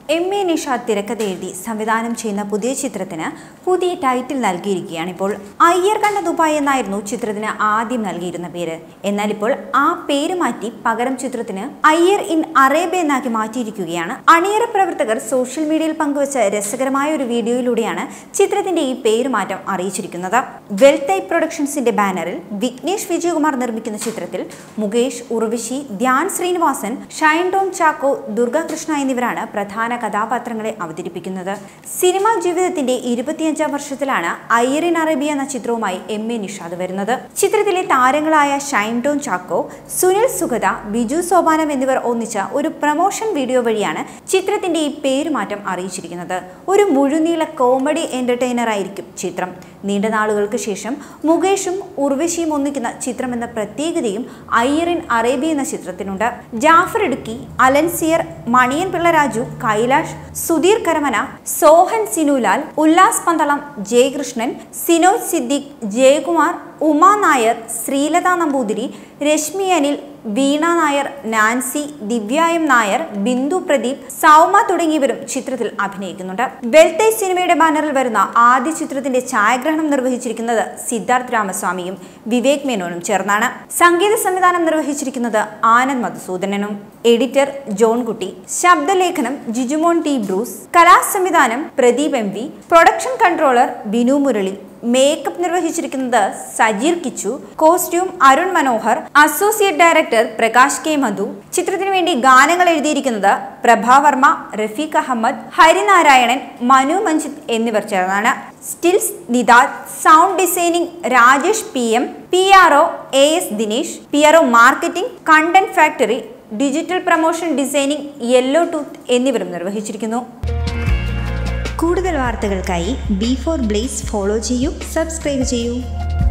M A Nishad തിരക്കഥ എഴുതി സംവിധാനം ചെയ്യുന്ന പുതിയ ചിത്രത്തിന് പുതിയ ടൈറ്റിൽ നൽകിയിരിക്കുകയാണ് ഇപ്പോൾ അയ്യർ കണ്ട ദുബായ് എന്നായിരുന്നു ചിത്രത്തിന് ആദ്യം നൽകിയിരുന്ന പേര് എന്നാൽ ഇപ്പോൾ ആ പേര് മാറ്റി പകരം ചിത്രത്തിന് അയ്യർ ഇൻ അറേബ്യ എന്നാക്കി മാറ്റിയിരിക്കുകയാണ് അണിയറ പ്രവർത്തകർ സോഷ്യൽ മീഡിയയിൽ പങ്കുവച്ച രസകരമായ ഒരു വീഡിയോയിലൂടെയാണ് ചിത്രത്തിന്റെ ഈ പേര് മാറ്റം അറിയിച്ചിരിക്കുന്നത് വെൽത്തൈ പ്രൊഡക്ഷൻസിന്റെ ബാനറിൽ വിഘ്നേഷ് വിജയകുമാർ നിർമ്മിക്കുന്ന ചിത്രത്തിൽ മുകേഷ് ഉർവിശി ധ്യാൻ ശ്രീനിവാസൻ ഷൈൻ ടോം ചാക്കോ ദുർഗാകൃഷ്ണ എന്നിവരാണ് പ്രധാന കഥാപാത്രങ്ങളെ അവതരിപ്പിക്കുന്നത് സിനിമാ ജീവിതത്തിന്റെ ഇരുപത്തിയഞ്ചാം വർഷത്തിലാണ് ഐറിൻ അറേബ്യ എന്ന ചിത്രവുമായി എം എ നിഷാദ് വരുന്നത് ചിത്രത്തിലെ താരങ്ങളായ ഷൈൻ ടോം ചാക്കോ സുനിൽ സുഗത ബിജു സോപാനം എന്നിവർ ഒന്നിച്ച ഒരു പ്രൊമോഷൻ വീഡിയോ വഴിയാണ് ചിത്രത്തിന്റെ ഈ പേരുമാറ്റം അറിയിച്ചിരിക്കുന്നത് ഒരു മുഴുനീള കോമഡി എന്റർടൈനർ ആയിരിക്കും ചിത്രം നീണ്ട നാളുകൾക്ക് ശേഷം മുകേഷും ഉർവശിയും ഒന്നിക്കുന്ന ചിത്രം എന്ന പ്രത്യേകതയും ഐറിൻ അറേബ്യ എന്ന ചിത്രത്തിനുണ്ട് ജാഫർ ഇടുക്കി അലൻസിയർ മണിയൻ പിള്ള രാജു കൈലാഷ് സുധീർ കരമന സോഹൻ സിനുലാൽ ഉല്ലാസ് പന്തളം ജയകൃഷ്ണൻ സിനോജ് സിദ്ദിഖ് ജയകുമാർ ഉമാ നായർ ശ്രീലത നമ്പൂതിരി രശ്മി അനിൽ വീണ നായർ നാൻസി ദിവ്യ എം നായർ ബിന്ദു പ്രദീപ് സൗമ തുടങ്ങിയവരും ചിത്രത്തിൽ അഭിനയിക്കുന്നുണ്ട് വെൽത്തൈ സിനിമയുടെ ബാനറിൽ വരുന്ന ആദ്യ ചിത്രത്തിന്റെ ഛായാഗ്രഹണം നിർവഹിച്ചിരിക്കുന്നത് സിദ്ധാർത്ഥ് രാമസ്വാമിയും വിവേക് മേനോനും ചേർന്നാണ് സംഗീത സംവിധാനം നിർവഹിച്ചിരിക്കുന്നത് ആനന്ദ് മധുസൂദനനും എഡിറ്റർ ജോൺ കുട്ടി ശബ്ദലേഖനം ജിജുമോൻ ടി ബ്രൂസ് കലാസംവിധാനം Pradeep M V production controller Binu Murali makeup നിർവഹിച്ചിരിക്കുന്നത് Sajeer Kichu costume Arun Manohar associate director Prakash K Madhu ചിത്രത്തിനു വേണ്ടി ഗാനങ്ങൾ എഴുതിയിരിക്കുന്നത് പ്രഭാവർമ്മ റഫീഖ് അഹമ്മദ് ഹരിനാരായണൻ മനു മഞ്ജിത്ത് എന്നിവർ ചേർന്നാണ് stills Nidad sound designing Rajesh P M P R O A S Dinesh P R O marketing content factory digital promotion designing yellow tooth എന്നിവരും നിർവഹിച്ചിരിക്കുന്നു കൂടുതൽ വാർത്തകൾക്കായി ബി ഫോർ ബ്ലേസ് ഫോളോ ചെയ്യൂ സബ്സ്ക്രൈബ് ചെയ്യൂ